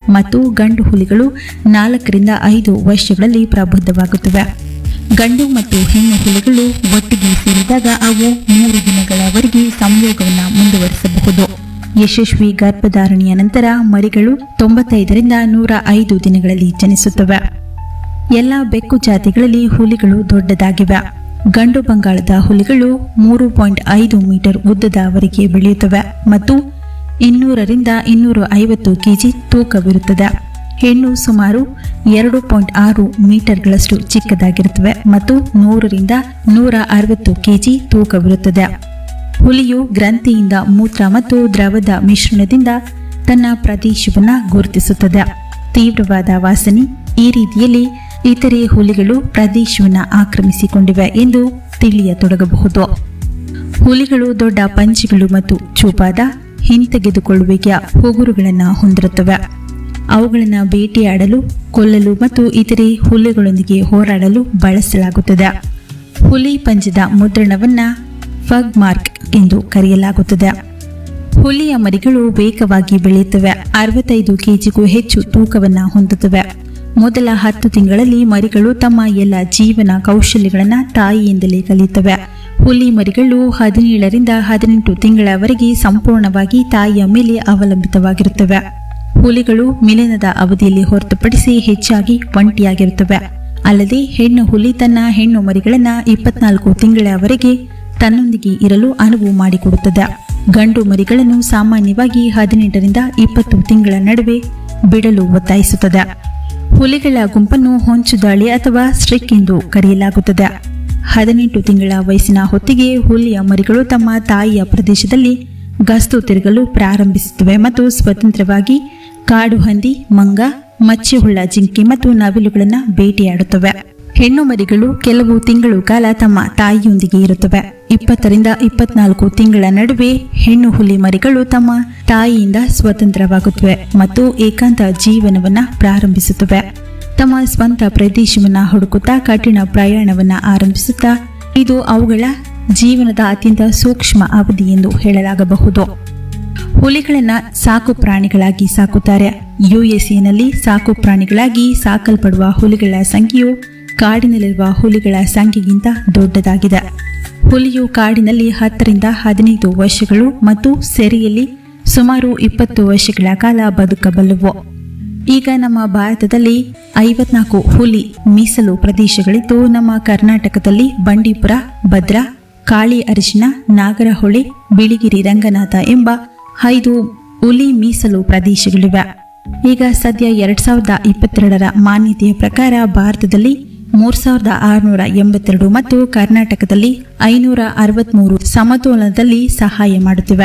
ಮತ್ತು ಗಂಡು ಹುಲಿಗಳು ನಾಲ್ಕರಿಂದ ಐದು ವರ್ಷಗಳಲ್ಲಿ ಪ್ರಬುದ್ಧವಾಗುತ್ತವೆ ಗಂಡು ಮತ್ತು ಹೆಣ್ಣು ಹುಲಿಗಳು ಒಟ್ಟಿಗೆ ಸೇರಿದಾಗ ಅವು ಮೂರು ದಿನಗಳವರೆಗೆ ಸಂಯೋಗವನ್ನು ಮುಂದುವರಿಸಬಹುದು ಯಶಸ್ವಿ ಗರ್ಭಧಾರಣೆಯ ನಂತರ ಮರಿಗಳು ತೊಂಬತ್ತೈದರಿಂದ ನೂರ ಐದು ದಿನಗಳಲ್ಲಿ ಜನಿಸುತ್ತವೆ ಎಲ್ಲ ಬೆಕ್ಕು ಜಾತಿಗಳಲ್ಲಿ ಹುಲಿಗಳು ದೊಡ್ಡದಾಗಿವೆ ಗಂಡು ಬಂಗಾಳದ ಹುಲಿಗಳು ಮೂರು ಪಾಯಿಂಟ್ ಐದು ಮೀಟರ್ ಉದ್ದದವರೆಗೆ ಬೆಳೆಯುತ್ತವೆ ಮತ್ತು ಇನ್ನೂರರಿಂದ ಇನ್ನೂರ ಐವತ್ತು ಕೆಜಿ ತೂಕವಿರುತ್ತದೆ ಹೆಣ್ಣು ಸುಮಾರು ಎರಡು ಪಾಯಿಂಟ್ ಆರು ಮೀಟರ್ಗಳಷ್ಟು ಚಿಕ್ಕದಾಗಿರುತ್ತವೆ ಮತ್ತು ನೂರರಿಂದ ನೂರ ಅರವತ್ತು ಕೆಜಿ ತೂಕವಿರುತ್ತದೆ ಹುಲಿಯು ಗ್ರಂಥಿಯಿಂದ ಮೂತ್ರ ಮತ್ತು ದ್ರವದ ಮಿಶ್ರಣದಿಂದ ತನ್ನ ಪ್ರದೇಶವನ್ನು ಗುರುತಿಸುತ್ತದೆ ತೀವ್ರವಾದ ವಾಸನೆ ಈ ರೀತಿಯಲ್ಲಿ ಇತರೆ ಹುಲಿಗಳು ಪ್ರದೇಶವನ್ನು ಆಕ್ರಮಿಸಿಕೊಂಡಿವೆ ಎಂದು ತಿಳಿಯತೊಡಗಬಹುದು ಹುಲಿಗಳು ದೊಡ್ಡ ಪಂಚೆಗಳು ಮತ್ತು ಚೂಪಾದ ಹಿಂತೆಗೆದುಕೊಳ್ಳುವಿಕೆಯ ಉಗುರುಗಳನ್ನು ಹೊಂದಿರುತ್ತವೆ ಅವುಗಳನ್ನು ಬೇಟೆಯಾಡಲು ಕೊಲ್ಲಲು ಮತ್ತು ಇತರೆ ಹುಲಿಗಳೊಂದಿಗೆ ಹೋರಾಡಲು ಬಳಸಲಾಗುತ್ತದೆ ಹುಲಿ ಪಂಜದ ಮುದ್ರಣವನ್ನು ಫಗ್ ಮಾರ್ಕ್ ಎಂದು ಕರೆಯಲಾಗುತ್ತದೆ ಹುಲಿಯ ಮರಿಗಳು ವೇಗವಾಗಿ ಬೆಳೆಯುತ್ತವೆ ಅರವತ್ತೈದು ಕೆಜಿಗೂ ಹೆಚ್ಚು ತೂಕವನ್ನು ಹೊಂದುತ್ತವೆ ಮೊದಲ ಹತ್ತು ತಿಂಗಳಲ್ಲಿ ಮರಿಗಳು ತಮ್ಮ ಎಲ್ಲ ಜೀವನ ಕೌಶಲ್ಯಗಳನ್ನು ತಾಯಿಯಿಂದಲೇ ಕಲಿಯುತ್ತವೆ ಹುಲಿ ಮರಿಗಳು ಹದಿನೇಳರಿಂದ ಹದಿನೆಂಟು ತಿಂಗಳವರೆಗೆ ಸಂಪೂರ್ಣವಾಗಿ ತಾಯಿಯ ಮೇಲೆ ಅವಲಂಬಿತವಾಗಿರುತ್ತವೆ ಹುಲಿಗಳು ಮಿಲನದ ಅವಧಿಯಲ್ಲಿ ಹೊರತುಪಡಿಸಿ ಹೆಚ್ಚಾಗಿ ಒಂಟಿಯಾಗಿರುತ್ತವೆ ಅಲ್ಲದೆ ಹೆಣ್ಣು ಹುಲಿ ತನ್ನ ಹೆಣ್ಣು ಮರಿಗಳನ್ನ ಇಪ್ಪತ್ನಾಲ್ಕು ತಿಂಗಳವರೆಗೆ ತನ್ನೊಂದಿಗೆ ಇರಲು ಅನುವು ಮಾಡಿಕೊಡುತ್ತದೆ ಗಂಡು ಮರಿಗಳನ್ನು ಸಾಮಾನ್ಯವಾಗಿ ಹದಿನೆಂಟರಿಂದ ಇಪ್ಪತ್ತು ತಿಂಗಳ ನಡುವೆ ಬಿಡಲು ಒತ್ತಾಯಿಸುತ್ತದೆ ಹುಲಿಗಳ ಗುಂಪನ್ನು ಹೊಂಚುದಾಳಿ ಅಥವಾ ಸ್ಟ್ರಿಕ್ ಎಂದು ಕರೆಯಲಾಗುತ್ತದೆ ಹದಿನೆಂಟು ತಿಂಗಳ ವಯಸ್ಸಿನ ಹೊತ್ತಿಗೆ ಹುಲಿಯ ಮರಿಗಳು ತಮ್ಮ ತಾಯಿಯ ಪ್ರದೇಶದಲ್ಲಿ ಗಸ್ತು ತಿರುಗಲು ಪ್ರಾರಂಭಿಸುತ್ತವೆ ಮತ್ತು ಸ್ವತಂತ್ರವಾಗಿ ಕಾಡು ಹಂದಿ ಮಂಗ ಮಚ್ಚೆಹುಳ್ಳ ಜಿಂಕೆ ಮತ್ತು ನವಿಲುಗಳನ್ನು ಬೇಟೆಯಾಡುತ್ತವೆ ಹೆಣ್ಣು ಮರಿಗಳು ಕೆಲವು ತಿಂಗಳು ಕಾಲ ತಮ್ಮ ತಾಯಿಯೊಂದಿಗೆ ಇರುತ್ತವೆ ಇಪ್ಪತ್ತರಿಂದ ಇಪ್ಪತ್ನಾಲ್ಕು ತಿಂಗಳ ನಡುವೆ ಹೆಣ್ಣು ಹುಲಿ ಮರಿಗಳು ತಮ್ಮ ತಾಯಿಯಿಂದ ಸ್ವತಂತ್ರವಾಗುತ್ತವೆ ಮತ್ತು ಏಕಾಂತ ಜೀವನವನ್ನ ಪ್ರಾರಂಭಿಸುತ್ತವೆ ತಮ್ಮ ಸ್ವಂತ ಪ್ರದೇಶವನ್ನ ಹುಡುಕುತ್ತಾ ಕಠಿಣ ಪ್ರಯಾಣವನ್ನ ಆರಂಭಿಸುತ್ತಾ ಇದು ಅವುಗಳ ಜೀವನದ ಅತ್ಯಂತ ಸೂಕ್ಷ್ಮ ಅವಧಿ ಎಂದು ಹೇಳಲಾಗಬಹುದು ಹುಲಿಗಳನ್ನ ಸಾಕು ಪ್ರಾಣಿಗಳಾಗಿ ಸಾಕುತ್ತಾರೆ ಯುಎಸ್ಎನಲ್ಲಿ ಸಾಕು ಪ್ರಾಣಿಗಳಾಗಿ ಸಾಕಲ್ಪಡುವ ಹುಲಿಗಳ ಸಂಖ್ಯೆಯು ಕಾಡಿನಲ್ಲಿರುವ ಹುಲಿಗಳ ಸಂಖ್ಯೆಗಿಂತ ದೊಡ್ಡದಾಗಿದೆ ಹುಲಿಯು ಕಾಡಿನಲ್ಲಿ ಹತ್ತರಿಂದ ಹದಿನೈದು ವರ್ಷಗಳು ಮತ್ತು ಸೆರೆಯಲ್ಲಿ ಸುಮಾರು ಇಪ್ಪತ್ತು ವರ್ಷಗಳ ಕಾಲ ಬದುಕಬಲ್ಲವು ಈಗ ನಮ್ಮ ಭಾರತದಲ್ಲಿ ಐವತ್ನಾಲ್ಕು ಹುಲಿ ಮೀಸಲು ಪ್ರದೇಶಗಳಿದ್ದು ನಮ್ಮ ಕರ್ನಾಟಕದಲ್ಲಿ ಬಂಡೀಪುರ ಭದ್ರಾ ಕಾಳಿ ಅರಿಶಿನ ನಾಗರಹೊಳೆ ಬಿಳಿಗಿರಿ ರಂಗನಾಥ ಎಂಬ ಐದು ಹುಲಿ ಮೀಸಲು ಪ್ರದೇಶಗಳಿವೆ ಈಗ ಸದ್ಯ ಎರಡ್ ಸಾವಿರದ ಇಪ್ಪತ್ತೆರಡರ ಮಾನ್ಯತೆಯ ಪ್ರಕಾರ ಭಾರತದಲ್ಲಿ ಮೂರ್ ಸಾವಿರದ ಆರುನೂರ ಎಂಬತ್ತೆರಡು ಮತ್ತು ಕರ್ನಾಟಕದಲ್ಲಿ ಐನೂರ ಅರವತ್ಮೂರು ಸಮತೋಲನದಲ್ಲಿ ಸಹಾಯ ಮಾಡುತ್ತಿವೆ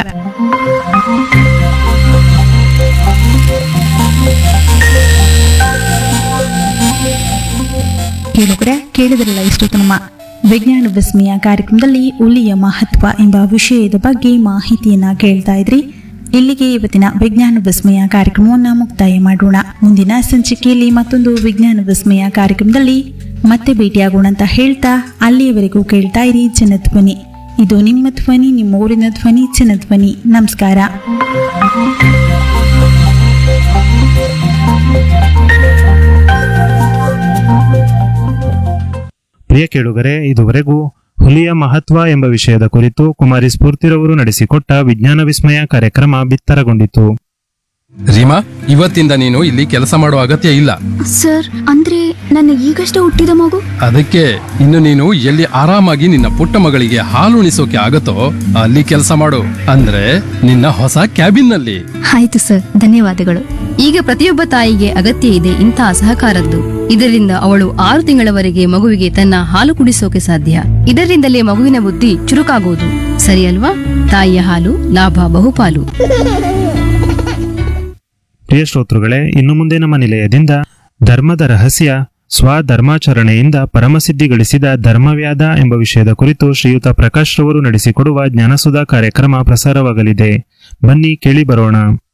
ಕೇಳುಗರೆ ಕೇಳಿದ್ರಲ್ಲ ಇಷ್ಟು ನಮ್ಮ ವಿಜ್ಞಾನ ವಿಸ್ಮಯ ಕಾರ್ಯಕ್ರಮದಲ್ಲಿ ಹುಲಿಯ ಮಹತ್ವ ಎಂಬ ವಿಷಯದ ಬಗ್ಗೆ ಮಾಹಿತಿಯನ್ನ ಕೇಳ್ತಾ ಇದ್ರಿ ಇಲ್ಲಿಗೆ ಇವತ್ತಿನ ವಿಜ್ಞಾನ ವಿಸ್ಮಯ ಕಾರ್ಯಕ್ರಮವನ್ನು ಮುಕ್ತಾಯ ಮಾಡೋಣ ಮುಂದಿನ ಸಂಚಿಕೆಯಲ್ಲಿ ಮತ್ತೊಂದು ವಿಜ್ಞಾನ ವಿಸ್ಮಯ ಕಾರ್ಯಕ್ರಮದಲ್ಲಿ ಮತ್ತೆ ಭೇಟಿಯಾಗೋಣ ಅಂತ ಹೇಳ್ತಾ ಅಲ್ಲಿಯವರೆಗೂ ಕೇಳ್ತಾ ಇರಿ ಜನಧ್ವನಿ ಇದು ನಿಮ್ಮ ಧ್ವನಿ ನಿಮ್ಮ ಊರಿನ ಧ್ವನಿ ಜನಧ್ವನಿ ನಮಸ್ಕಾರ ಪ್ರಿಯ ಕೇಳುಗರೆ ಇದುವರೆಗೂ ಹುಲಿಯ ಮಹತ್ವ ಎಂಬ ವಿಷಯದ ಕುರಿತು ಕುಮಾರಿ ಸ್ಫೂರ್ತಿರವರು ನಡೆಸಿಕೊಟ್ಟ ವಿಜ್ಞಾನ ವಿಸ್ಮಯ ಕಾರ್ಯಕ್ರಮ ಬಿತ್ತರಗೊಂಡಿತು ರೀಮಾ ಇವತ್ತಿಂದ ನೀನು ಇಲ್ಲಿ ಕೆಲಸ ಮಾಡುವ ಅಗತ್ಯ ಇಲ್ಲ ಸರ್ ಅಂದ್ರೆ ನನ್ನ ಈಗಷ್ಟೇ ಹುಟ್ಟಿದ ಮಗು ಅದಕ್ಕೆ ಇನ್ನು ನೀನು ಎಲ್ಲಿ ಆರಾಮಾಗಿ ನಿನ್ನ ಪುಟ್ಟ ಮಗಳಿಗೆ ಹಾಲು ಉಣಿಸೋಕೆ ಆಗತ್ತೋ ಅಲ್ಲಿ ಕೆಲಸ ಮಾಡು ಅಂದ್ರೆ ನಿನ್ನ ಹೊಸ ಕ್ಯಾಬಿನ್ ನಲ್ಲಿ ಆಯ್ತು ಸರ್ ಧನ್ಯವಾದಗಳು ಈಗ ಪ್ರತಿಯೊಬ್ಬ ತಾಯಿಗೆ ಅಗತ್ಯ ಇದೆ ಇಂತಹ ಸಹಕಾರದ್ದು ಇದರಿಂದ ಅವಳು ಆರು ತಿಂಗಳವರೆಗೆ ಮಗುವಿಗೆ ತನ್ನ ಹಾಲು ಕುಡಿಸೋಕೆ ಸಾಧ್ಯ ಇದರಿಂದಲೇ ಮಗುವಿನ ಬುದ್ಧಿ ಚುರುಕಾಗುವುದು ಸರಿ ಅಲ್ವಾ ತಾಯಿಯ ಹಾಲು ಲಾಭ ಬಹುಪಾಲು ಪ್ರಿಯ ಶ್ರೋತೃಗಳೇ ಇನ್ನು ಮುಂದೆ ನಮ್ಮ ನಿಲಯದಿಂದ ಧರ್ಮದ ರಹಸ್ಯ ಸ್ವಧರ್ಮಾಚರಣೆಯಿಂದ ಪರಮಸಿದ್ಧಿ ಗಳಿಸಿದ ಧರ್ಮವ್ಯಾದ ಎಂಬ ವಿಷಯದ ಕುರಿತು ಶ್ರೀಯುತ ಪ್ರಕಾಶ್ ರವರು ನಡೆಸಿಕೊಡುವ ಜ್ಞಾನಸುಧಾ ಕಾರ್ಯಕ್ರಮ ಪ್ರಸಾರವಾಗಲಿದೆ ಬನ್ನಿ ಕೇಳಿ ಬರೋಣ